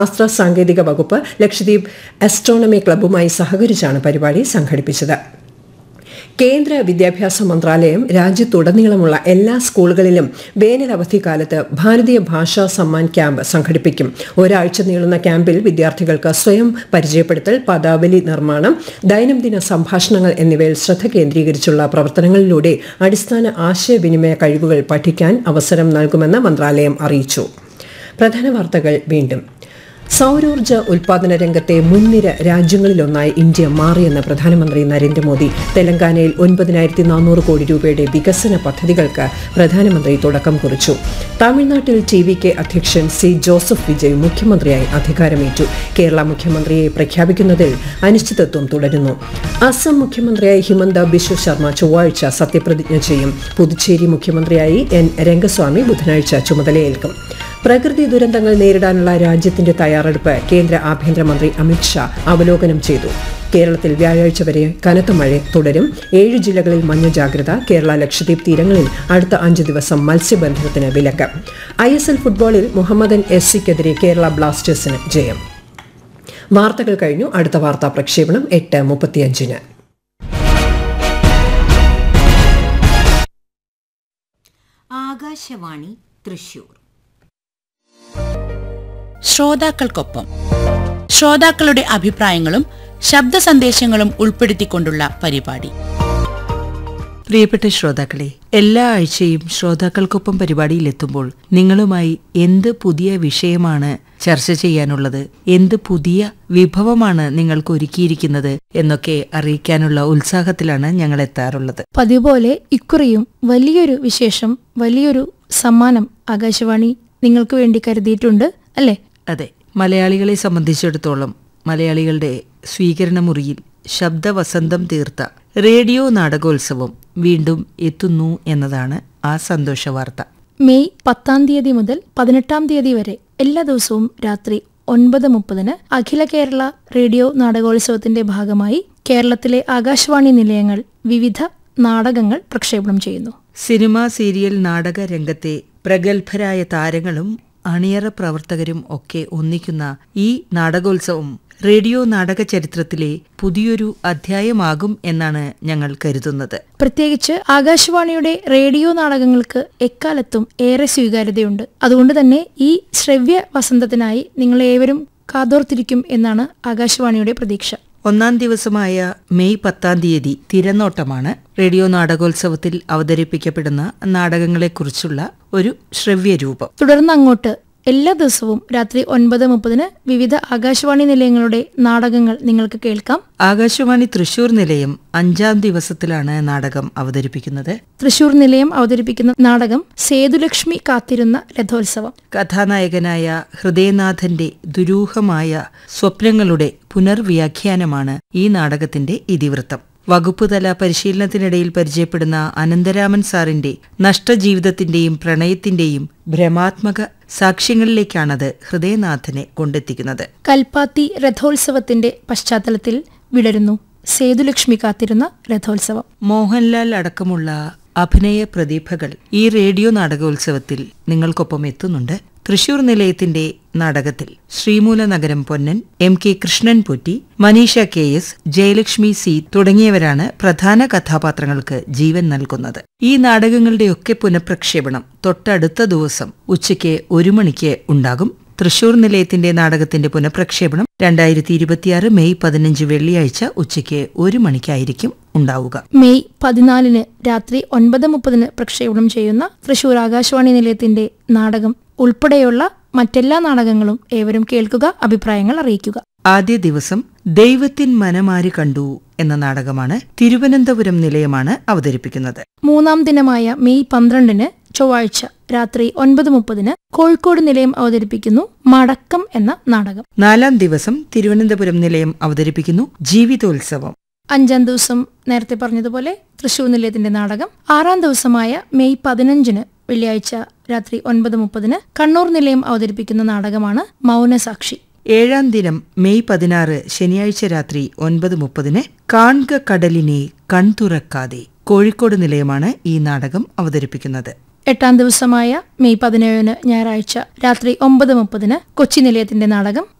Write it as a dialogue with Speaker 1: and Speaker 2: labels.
Speaker 1: ശാസ്ത്ര സാങ്കേതിക വകുപ്പ് ലക്ഷദ്വീപ് അസ്ട്രോണമി ക്ലബ്ബുമായി സഹകരിച്ചാണ് പരിപാടി സംഘടിപ്പിച്ചത് കേന്ദ്ര വിദ്യാഭ്യാസ മന്ത്രാലയം രാജ്യത്തുടനീളമുള്ള എല്ലാ സ്കൂളുകളിലും വേനൽ അവധിക്കാലത്ത് ഭാരതീയ ഭാഷാ സമ്മാൻ ക്യാമ്പ് സംഘടിപ്പിക്കും ഒരാഴ്ച നീളുന്ന ക്യാമ്പിൽ വിദ്യാർത്ഥികൾക്ക് സ്വയം പരിചയപ്പെടുത്തൽ പദാവലി നിർമ്മാണം ദൈനംദിന സംഭാഷണങ്ങൾ എന്നിവയിൽ ശ്രദ്ധ കേന്ദ്രീകരിച്ചുള്ള പ്രവർത്തനങ്ങളിലൂടെ അടിസ്ഥാന ആശയവിനിമയ കഴിവുകൾ പഠിക്കാൻ അവസരം നൽകുമെന്ന് മന്ത്രാലയം അറിയിച്ചു പ്രധാന വാർത്തകൾ വീണ്ടും സൗരോർജ്ജ ഉൽപാദന രംഗത്തെ മുൻനിര രാജ്യങ്ങളിലൊന്നായി ഇന്ത്യ മാറിയെന്ന് പ്രധാനമന്ത്രി നരേന്ദ്രമോദി തെലങ്കാനയിൽ ഒൻപതിനായിരത്തി നാനൂറ് കോടി രൂപയുടെ വികസന പദ്ധതികൾക്ക് പ്രധാനമന്ത്രി തുടക്കം കുറിച്ചു തമിഴ്നാട്ടിൽ ടി വി കെ അധ്യക്ഷൻ സി ജോസഫ് വിജയ് മുഖ്യമന്ത്രിയായി അധികാരമേറ്റു കേരള മുഖ്യമന്ത്രിയെ പ്രഖ്യാപിക്കുന്നതിൽ അനിശ്ചിതത്വം തുടരുന്നു അസം മുഖ്യമന്ത്രിയായി ഹിമന്ത ബിശ്വ ശർമ്മ ചൊവ്വാഴ്ച സത്യപ്രതിജ്ഞ ചെയ്യും പുതുച്ചേരി മുഖ്യമന്ത്രിയായി എൻ രംഗസ്വാമി ബുധനാഴ്ച ചുമതലയേൽക്കും പ്രകൃതി ദുരന്തങ്ങൾ നേരിടാനുള്ള രാജ്യത്തിന്റെ തയ്യാറെടുപ്പ് കേന്ദ്ര ആഭ്യന്തരമന്ത്രി അമിത്ഷാ അവലോകനം ചെയ്തു കേരളത്തിൽ വ്യാഴാഴ്ച വരെ കനത്ത മഴ തുടരും ഏഴ് ജില്ലകളിൽ മഞ്ഞ ജാഗ്രത കേരള ലക്ഷദ്വീപ് തീരങ്ങളിൽ അടുത്ത അഞ്ച് ദിവസം മത്സ്യബന്ധനത്തിന് വിലക്ക് ഐ എസ് എൽ ഫുട്ബോളിൽ മുഹമ്മദൻ എസ് സിക്കെതിരെ കേരള ബ്ലാസ്റ്റേഴ്സിന് ജയം വാർത്തകൾ കഴിഞ്ഞു അടുത്ത വാർത്താ പ്രക്ഷേപണം എട്ട് മുപ്പത്തിയഞ്ചിന്
Speaker 2: ആകാശവാണി തൃശൂർ
Speaker 3: ശ്രോതാക്കൾക്കൊപ്പം ശ്രോതാക്കളുടെ അഭിപ്രായങ്ങളും ശബ്ദ സന്ദേശങ്ങളും ഉൾപ്പെടുത്തിക്കൊണ്ടുള്ള പരിപാടി
Speaker 4: പ്രിയപ്പെട്ട ശ്രോതാക്കളെ എല്ലാ ആഴ്ചയും ശ്രോതാക്കൾക്കൊപ്പം പരിപാടിയിലെത്തുമ്പോൾ നിങ്ങളുമായി എന്ത് പുതിയ വിഷയമാണ് ചർച്ച ചെയ്യാനുള്ളത് എന്ത് പുതിയ വിഭവമാണ് നിങ്ങൾക്ക് ഒരുക്കിയിരിക്കുന്നത് എന്നൊക്കെ അറിയിക്കാനുള്ള ഉത്സാഹത്തിലാണ് ഞങ്ങൾ എത്താറുള്ളത്
Speaker 5: പതിവ് പോലെ ഇക്കുറിയും വലിയൊരു വിശേഷം വലിയൊരു സമ്മാനം ആകാശവാണി നിങ്ങൾക്ക് വേണ്ടി കരുതിയിട്ടുണ്ട് അല്ലേ
Speaker 4: അതെ മലയാളികളെ സംബന്ധിച്ചിടത്തോളം മലയാളികളുടെ സ്വീകരണ മുറിയിൽ ശബ്ദവസന്തം തീർത്ത റേഡിയോ നാടകോത്സവം വീണ്ടും എത്തുന്നു എന്നതാണ് ആ സന്തോഷ വാർത്ത
Speaker 5: മെയ് പത്താം തീയതി മുതൽ പതിനെട്ടാം തീയതി വരെ എല്ലാ ദിവസവും രാത്രി ഒൻപത് മുപ്പതിന് അഖില കേരള റേഡിയോ നാടകോത്സവത്തിന്റെ ഭാഗമായി കേരളത്തിലെ ആകാശവാണി നിലയങ്ങൾ വിവിധ നാടകങ്ങൾ പ്രക്ഷേപണം ചെയ്യുന്നു
Speaker 4: സിനിമ സീരിയൽ നാടക രംഗത്തെ പ്രഗത്ഭരായ താരങ്ങളും അണിയറ പ്രവർത്തകരും ഒക്കെ ഒന്നിക്കുന്ന ഈ നാടകോത്സവം റേഡിയോ നാടക ചരിത്രത്തിലെ പുതിയൊരു അധ്യായമാകും എന്നാണ് ഞങ്ങൾ കരുതുന്നത്
Speaker 5: പ്രത്യേകിച്ച് ആകാശവാണിയുടെ റേഡിയോ നാടകങ്ങൾക്ക് എക്കാലത്തും ഏറെ സ്വീകാര്യതയുണ്ട് അതുകൊണ്ട് തന്നെ ഈ ശ്രവ്യ വസന്തത്തിനായി നിങ്ങളേവരും കാതോർത്തിരിക്കും എന്നാണ് ആകാശവാണിയുടെ പ്രതീക്ഷ
Speaker 4: ഒന്നാം ദിവസമായ മെയ് പത്താം തീയതി തിരനോട്ടമാണ് റേഡിയോ നാടകോത്സവത്തിൽ അവതരിപ്പിക്കപ്പെടുന്ന നാടകങ്ങളെക്കുറിച്ചുള്ള ഒരു ശ്രവ്യരൂപം
Speaker 5: തുടർന്ന് അങ്ങോട്ട് എല്ലാ ദിവസവും രാത്രി ഒൻപത് മുപ്പതിന് വിവിധ ആകാശവാണി നിലയങ്ങളുടെ നാടകങ്ങൾ നിങ്ങൾക്ക് കേൾക്കാം
Speaker 4: ആകാശവാണി തൃശൂർ നിലയം അഞ്ചാം ദിവസത്തിലാണ് നാടകം അവതരിപ്പിക്കുന്നത്
Speaker 5: തൃശൂർ നിലയം അവതരിപ്പിക്കുന്ന നാടകം സേതുലക്ഷ്മി കാത്തിരുന്ന രഥോത്സവം
Speaker 4: കഥാനായകനായ ഹൃദയനാഥന്റെ ദുരൂഹമായ സ്വപ്നങ്ങളുടെ പുനർവ്യാഖ്യാനമാണ് ഈ നാടകത്തിന്റെ ഇതിവൃത്തം വകുപ്പുതല പരിശീലനത്തിനിടയിൽ പരിചയപ്പെടുന്ന അനന്തരാമൻ സാറിന്റെ നഷ്ടജീവിതത്തിന്റെയും പ്രണയത്തിന്റെയും ഭ്രമാത്മക സാക്ഷ്യങ്ങളിലേക്കാണത് ഹൃദയനാഥനെ കൊണ്ടെത്തിക്കുന്നത്
Speaker 5: കൽപ്പാത്തി രഥോത്സവത്തിന്റെ പശ്ചാത്തലത്തിൽ വിടരുന്നു സേതുലക്ഷ്മി കാത്തിരുന്ന രഥോത്സവം
Speaker 4: മോഹൻലാൽ അടക്കമുള്ള അഭിനയ പ്രതിഭകൾ ഈ റേഡിയോ നാടകോത്സവത്തിൽ നിങ്ങൾക്കൊപ്പം എത്തുന്നുണ്ട് തൃശൂർ നിലയത്തിന്റെ നാടകത്തിൽ Sreemoola Nagaram Ponnan M K Krishnan Potti Maneesha K S Jayalakshmi C തുടങ്ങിയവരാണ് പ്രധാന കഥാപാത്രങ്ങൾക്ക് ജീവൻ നൽകുന്നത് ഈ നാടകങ്ങളുടെയൊക്കെ പുനഃപ്രക്ഷേപണം തൊട്ടടുത്ത ദിവസം ഉച്ചയ്ക്ക് ഒരു മണിക്ക് ഉണ്ടാകും തൃശൂർ നിലയത്തിന്റെ നാടകത്തിന്റെ പുനഃപ്രക്ഷേപണം രണ്ടായിരത്തി ഇരുപത്തിയാറ് മെയ് പതിനഞ്ച് വെള്ളിയാഴ്ച ഉച്ചയ്ക്ക് ഒരു മണിക്കായിരിക്കും ഉണ്ടാവുക
Speaker 5: മെയ് പതിനാലിന് രാത്രി ഒൻപത് മുപ്പതിന് പ്രക്ഷേപണം ചെയ്യുന്ന തൃശൂർ ആകാശവാണി നിലയത്തിന്റെ നാടകം ഉൾപ്പെടെയുള്ള മറ്റെല്ലാ നാടകങ്ങളും ഏവരും കേൾക്കുക അഭിപ്രായങ്ങൾ അറിയിക്കുക
Speaker 4: ആദ്യ ദിവസം ദൈവത്തിൻ മനമാരി കണ്ടു എന്ന നാടകമാണ് തിരുവനന്തപുരം നിലയമാണ് അവതരിപ്പിക്കുന്നത്
Speaker 5: മൂന്നാം ദിനമായ മെയ് പന്ത്രണ്ടിന് ചൊവ്വാഴ്ച രാത്രി ഒൻപത് മുപ്പതിന് കോഴിക്കോട് നിലയം അവതരിപ്പിക്കുന്നു മടക്കം എന്ന നാടകം
Speaker 4: നാലാം ദിവസം തിരുവനന്തപുരം നിലയം അവതരിപ്പിക്കുന്നു ജീവിതോത്സവം
Speaker 5: അഞ്ചാം ദിവസം നേരത്തെ പറഞ്ഞതുപോലെ തൃശൂർ നിലയത്തിന്റെ നാടകം ആറാം ദിവസമായ മെയ് പതിനഞ്ചിന് വെള്ളിയാഴ്ച രാത്രി ഒൻപത് മുപ്പതിന് കണ്ണൂർ നിലയം അവതരിപ്പിക്കുന്ന നാടകമാണ് മൗനസാക്ഷി
Speaker 4: ഏഴാം ദിനം മെയ് പതിനാറ് ശനിയാഴ്ച രാത്രി ഒൻപത് മുപ്പതിന് കാൺക കടലിനെ കൺതുറക്കാതെ കോഴിക്കോട് നിലയമാണ് ഈ നാടകം അവതരിപ്പിക്കുന്നത്
Speaker 5: എട്ടാം ദിവസമായ മെയ് പതിനേഴിന് ഞായറാഴ്ച രാത്രി ഒമ്പത് മുപ്പതിന് കൊച്ചി നിലയത്തിന്റെ നാടകം